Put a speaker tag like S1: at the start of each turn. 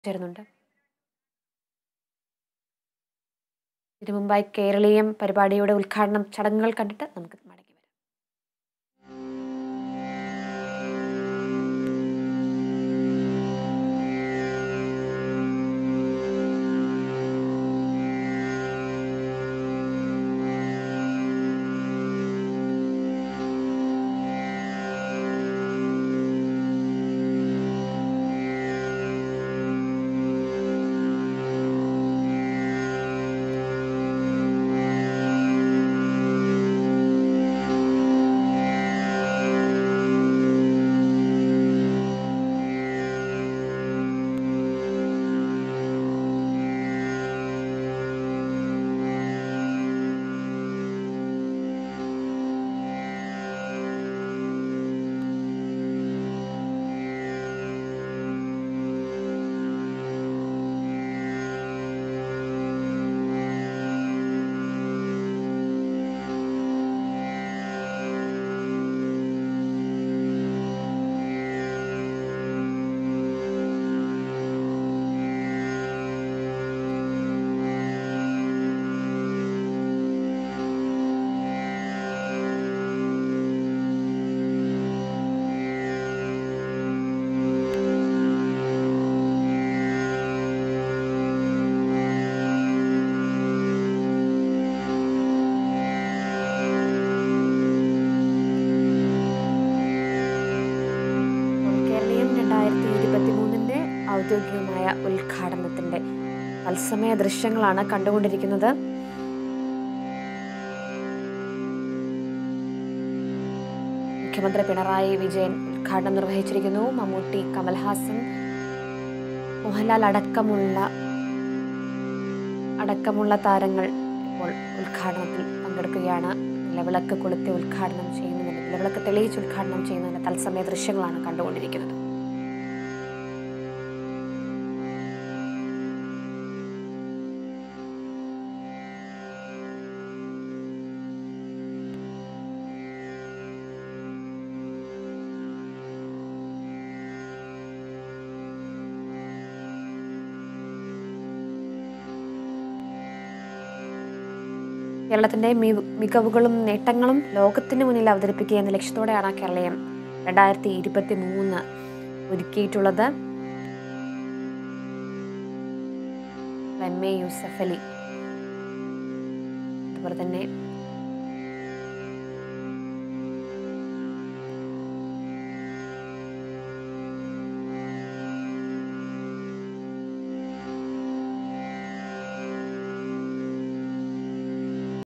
S1: ചേരുന്നുണ്ട് ഇതിനു മുമ്പായി കേരളീയം പരിപാടിയുടെ ഉദ്ഘാടനം ചടങ്ങുകൾ കണ്ടിട്ട് നമുക്ക് മടങ്ങി വരാം കേരളീയം രണ്ടായിരത്തി ഇരുപത്തി മൂന്നിൻ്റെ ഔദ്യോഗികമായ ഉദ്ഘാടനത്തിൻ്റെ തത്സമയ ദൃശ്യങ്ങളാണ് കണ്ടുകൊണ്ടിരിക്കുന്നത് മുഖ്യമന്ത്രി പിണറായി വിജയൻ ഉദ്ഘാടനം നിർവഹിച്ചിരിക്കുന്നു മമ്മൂട്ടി കമൽഹാസൻ മോഹൻലാൽ അടക്കമുള്ള അടക്കമുള്ള താരങ്ങൾ ഇപ്പോൾ ഉദ്ഘാടനത്തിൽ പങ്കെടുക്കുകയാണ് നിലവിളക്ക് കൊളുത്തി ഉദ്ഘാടനം ചെയ്യുന്നതിന് നിലവിളക്ക് തെളിയിച്ച് ഉദ്ഘാടനം ചെയ്യുന്നതിന് തത്സമയ ദൃശ്യങ്ങളാണ് കണ്ടുകൊണ്ടിരിക്കുന്നത് കേരളത്തിന്റെ മി- മികവുകളും നേട്ടങ്ങളും ലോകത്തിന് മുന്നിൽ അവതരിപ്പിക്കുക എന്ന ലക്ഷ്യത്തോടെയാണ് കേരളീയം രണ്ടായിരത്തി ഇരുപത്തി മൂന്ന് ഒരുക്കിയിട്ടുള്ളത് എം എ യൂസഫ് അലി അതുപോലെ തന്നെ